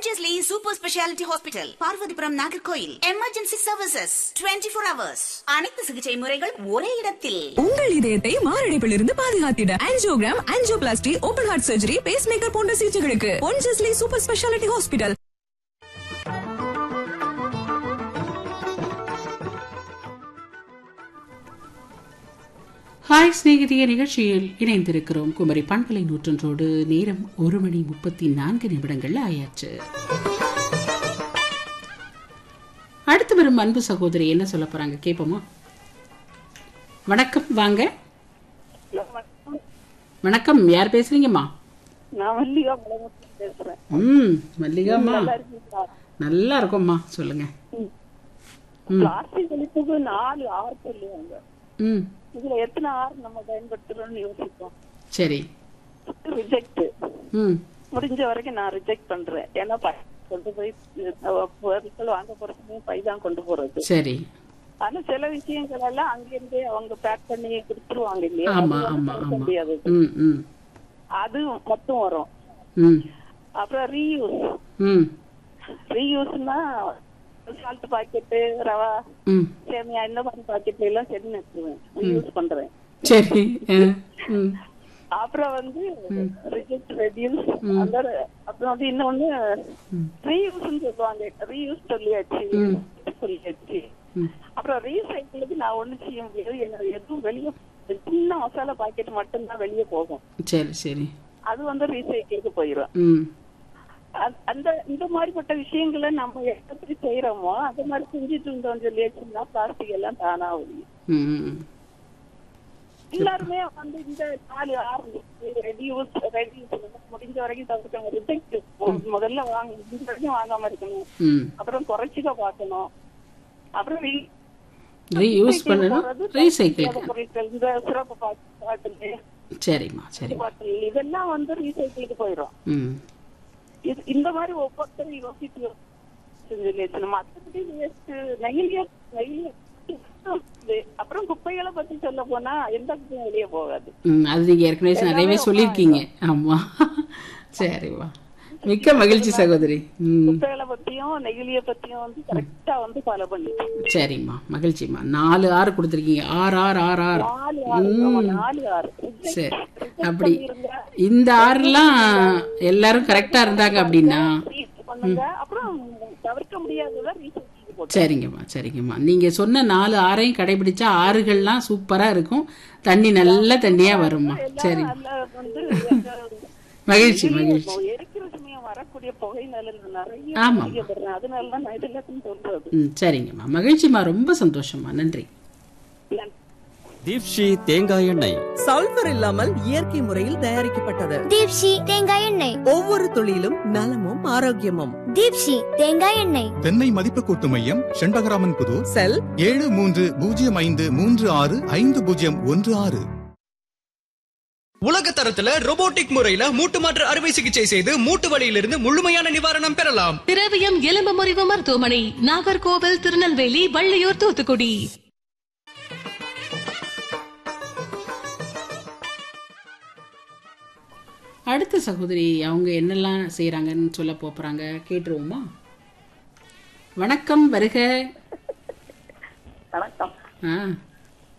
Pondicherry super speciality hospital Parvathipuram Nagercoil emergency services 24 four hours அனைத்து சிகிச்சை முறைகள் ஒரே இடத்தில் உங்கள் இதயத்தை மாரடைப்பிலிருந்து பாதுகாத்திட angiogram angioplasty open heart surgery pacemaker போன்ற சிகிச்சைகளுக்கு Ponjesly super speciality hospital hi சிநேகிதிய நிகழ்ச்சியில் இணைந்திருக்கிறோம் குமரி பண்பலை நூற்றன்றோடு நேரம் ஒரு மணி முப்பத்தி நான்கு நிமிடங்கள்ல ஆயாச்சு அடுத்து வரும் அன்பு சகோதரி என்ன சொல்ல போறாங்க கேட்போமா வணக்கம் வாங்க வணக்கம் யார் பேசுறீங்கம்மா நான் மல்லிகா முளமுத்து பேசுறேன் ம் மல்லிகாம்மா நல்லா இருக்கீங்களா? நல்லா இருக்கோம்மா சொல்லுங்க பிளாஸ்டிக் ஒழிப்புக்கு நாலு ஆறு சொல்லுவாங்க ம் இதுல எத்தனை ஆறு நம்ம பயன்படுத்துறோம்னு யோசிப்போம் சரி ரிஜெக்ட் ம் முடிஞ்ச வரைக்கும் நான் ரிஜெக்ட் பண்றேன் ஏன்னா பை கொண்டு போய் அஹ், பொருட்கள் வாங்க போறதுக்கு பை தான் கொண்டு போறது சரி ஆனா சில விஷயங்கள் எல்லாம் அங்கிருந்தே அவங்க பேக் பண்ணி கொடுத்துருவாங்க இல்லையா ஆமா அது வந்து ஆமா தடுக்க ஆமா முடியாது ம் ம் அது மட்டும் வரும் ம் அப்புறம் ரீயூஸ் ம் ரீயூஸ்னா சால்ட் பாக்கெட்டு ரவா ம் சேமியா இந்த மாதிரி பாக்கெட்ல எல்லாம் செடி நட்டுருவேன் ரீயூஸ் பண்றேன் சரி அஹ், ம் அப்புறம் வந்து ரிஜெக்ட் ரெடியூஸ் அந்த அப்புறம் வந்து இன்னொன்னு ரீயூஸ் சொல்லுவாங்க ரீயூஸ் சொல்லியாச்சு சொல்லியாச்சு அப்புறம் ரீசைக்கிளுக்கு நான் ஒண்ணு செய்ய முடியாது என்ன எதுவும் வெளியே சின்ன மசாலா பாக்கெட் மட்டும்தான் வெளியே போகும் சரி சரி அது வந்து ரீசைக்கிளுக்கு போயிடும் ம் அ- அந்த இந்த மாதிரிப்பட்ட விஷயங்களை நம்ம எப்படி செய்யறோமோ அது மாதிரி செஞ்சுட்டு இருந்தோம் சொல்லியாச்சுன்னா பிளாஸ்டிக் எல்லாம் தானா ஒழியும் ம் எல்லாருமே வந்து இந்த நாலு ஆறு ரெடியூஸ் ரெடியூஸ் முடிஞ்ச வரைக்கும் தவிர்க்கணும் ரிஜெக்ட் முதல்ல வாங்க முடிஞ்ச வரைக்கும் வாங்காம இருக்கணும் ம் அப்புறம் குறைச்சிக்க பார்க்கணும் அப்புறம் re- ரீயூஸ் பண்ணணும் போடுறது ரீசைக்கிள் பொருட்கள் இந்த சிறப்பு பாட்டில் சரிம்மா சரி பாட்டில் இதெல்லாம் வந்து ரீசைக்கிளுக்கு போயிடும் ம் இது இந்த மாதிரி ஒவ்வொருத்தரும் யோசிச்சு செஞ்சு மற்றபடி வேஸ்ட் நெகிழிய நெகிழிய அப்புறம் குப்பைகளை பத்தி சொல்ல போனா எந்த குப்பையும் வெளியே போகாது ம் அது நீங்கள் ஏற்கனவே நிறையவே சொல்லியிருக்கீங்க ஆமாம் சரிம்மா மிக்க மகிழ்ச்சி சகோதரி ம் குப்பைகளை பத்தியும் நெகிழிய பத்தியும் வந்து கரெக்டா வந்து ஃபாலோ பண்ணி சரிம்மா மகிழ்ச்சிம்மா நாலு ஆறு கொடுத்துருக்கீங்க ஆறு ஆறு ஆறு ஆறு நாலு ஆறு ஆமா, நாலு ஆறு சரி அப்படி இந்த ஆறுலாம் எல்லாரும் கரெக்டாக இருந்தாங்க அப்படின்னா Reach பண்ணுங்க அப்புறம் தவிர்க்க முடியாததை ரீசர்ச் போட்டு சரிங்கம்மா சரிங்கம்மா நீங்க சொன்ன நாலு ஆறையும் கடைபிடிச்சா ஆறுகள்லாம் சூப்பரா இருக்கும் தண்ணி நல்ல தண்ணியா வரும்மா சரி அதுல வந்து எங்க மகிழ்ச்சி மகிழ்ச்சி எரிக்கிற சமயம் வரக்கூடிய புகை நிழல் நிறைய ஆமா. பாதிக்கப்படுறேன் அதனாலதான் நான் இது எல்லாத்தையும் சொல்றது ம் சரிங்கம்மா மகிழ்ச்சிம்மா ரொம்ப சந்தோஷம்மா நன்றி நன்றி. தீப்ஷி தேங்காய் எண்ணெய் சல்பர் இல்லாமல் இயற்கை முறையில் தயாரிக்கப்பட்டது தீப்ஷி தேங்காய் எண்ணெய் ஒவ்வொரு துளியிலும் நலமும் ஆரோக்கியமும் தீப்ஷி தேங்காய் எண்ணெய் தென்னை மதிப்பு கூட்டு மையம் செண்பகராமன் புது செல் ஏழு மூன்று பூஜ்ஜியம் ஐந்து மூன்று ஆறு ஐந்து பூஜ்ஜியம் ஒன்று ஆறு உலக தரத்துல robotic முறையில மூட்டு மாற்று அறுவை சிகிச்சை செய்து மூட்டு வலியிலிருந்து முழுமையான நிவாரணம் பெறலாம் திரவியம் எலும்பு முறிவு மருத்துவமனை நாகர்கோவில் திருநெல்வேலி வள்ளியூர் தூத்துக்குடி அடுத்த சகோதரி அவங்க என்னெல்லாம் செய்றாங்கன்னு சொல்ல போறாங்க கேட்டுருவோமா வணக்கம் வருக வணக்கம் ஆ